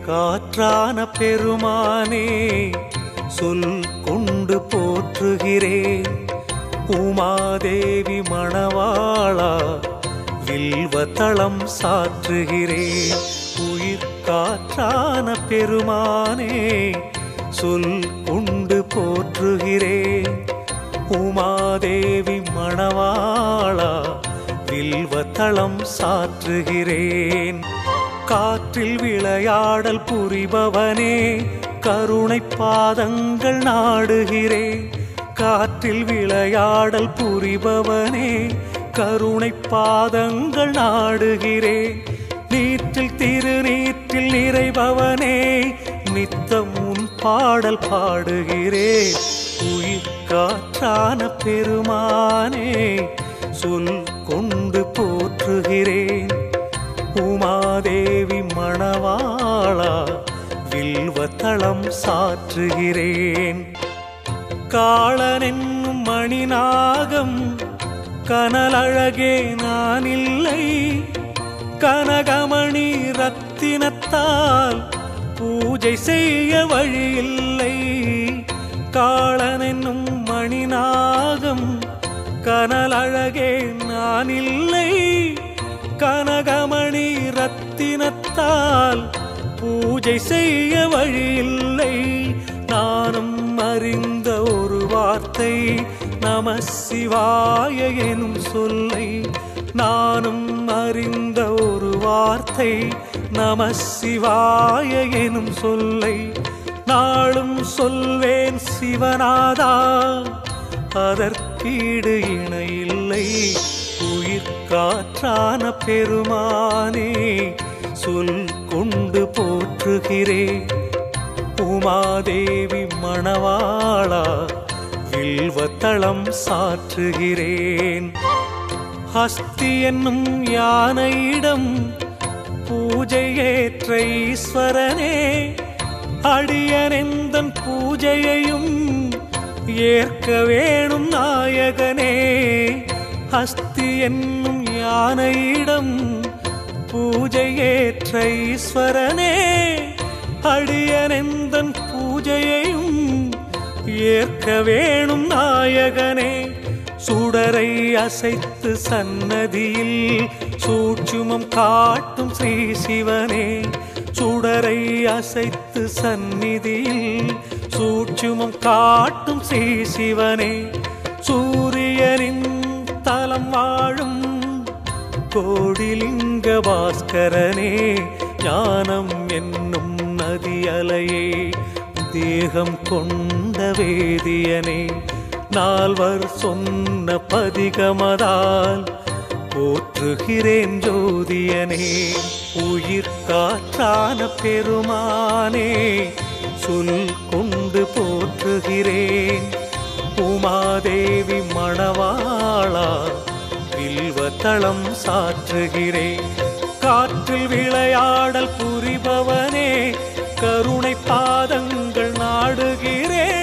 காற்றான பெருமானே சொல் கொண்டு போற்றுகிறேன் உமாதேவி மணவாளா வில்வத்தளம் சாற்றுகிறேன் உயிர் காற்றான பெருமானே சொல் கொண்டு போற்றுகிறேன் உமாதேவி மணவாளா வில்வத்தளம் சாற்றுகிறேன் காற்றில் விளையாடல் புரிபவனே கருணை பாதங்கள் நாடுகிறேன் காற்றில் விளையாடல் புரிபவனே கருணை பாதங்கள் நாடுகிறேன் நீற்றில் திருநீற்றில் நிறைபவனே நித்தம் உன் பாடல் பாடுகிறேன் உயிர் காற்றான பெருமானே சொல் கொண்டு போற்றுகிறேன் உமாதேவி மணவாளா வில்வத்தளம் சாற்றுகிறேன் காளனென்னும் மணிநாகம் கனலழகே நான் இல்லை கனகமணி ரத்தினத்தால் பூஜை செய்ய வழியில்லை காளனென்னும் மணிநாகம் கனலழகே நான் இல்லை கனகமணி ரத்தினத்தால் பூஜை செய்ய வழியில்லை நானும் அறிந்த ஒரு வார்த்தை நம சிவாய எனும் சொல்லை நானும் அறிந்த ஒரு வார்த்தை நம சிவாய எனும் சொல்லை நாளும் சொல்வேன் சிவநாதா அதற்கீடு இணையில்லை உயிர் காற்றான பெருமானே சொல் கொண்டு போற்றுகிறேன் உமாதேவி மணவாளா வில்வத்தளம் சாற்றுகிறேன் ஹஸ்தி என்னும் யானையிடம் பூஜையேற்ற ஈஸ்வரனே அடியனெந்தன் பூஜையையும் ஏற்க வேணும் நாயகனே ஹஸ்தி என்னும் யானையிடம் பூஜையேற்ற ஈஸ்வரனே அடியனெந்தன் பூஜையையும் ஏற்க வேணும் நாயகனே சுடரை அசைத்து சன்னதியில் சூட்சுமம் காட்டும் ஸ்ரீ சிவனே சுடரை அசைத்து சந்நிதியில் சூட்சுமம் காட்டும் ஸ்ரீ சிவனே சூரியனின் தலம் வாழும் கோடிலிங்க பாஸ்கரனே ஞானம் என்னும் நதி அலையே தேகம் கொண்ட வேதியனே நால்வர் சொன்ன பதிகமதால் போற்றுகிறேன் ஜோதியனே உயிர் காற்றான பெருமானே சொல் கொண்டு போற்றுகிறேன் உமாதேவி மணவாளா வில்வத்தளம் சாற்றுகிறேன் காற்றில் விளையாடல் புரிபவனே கருணை பாதங்கள் நாடுகிறேன்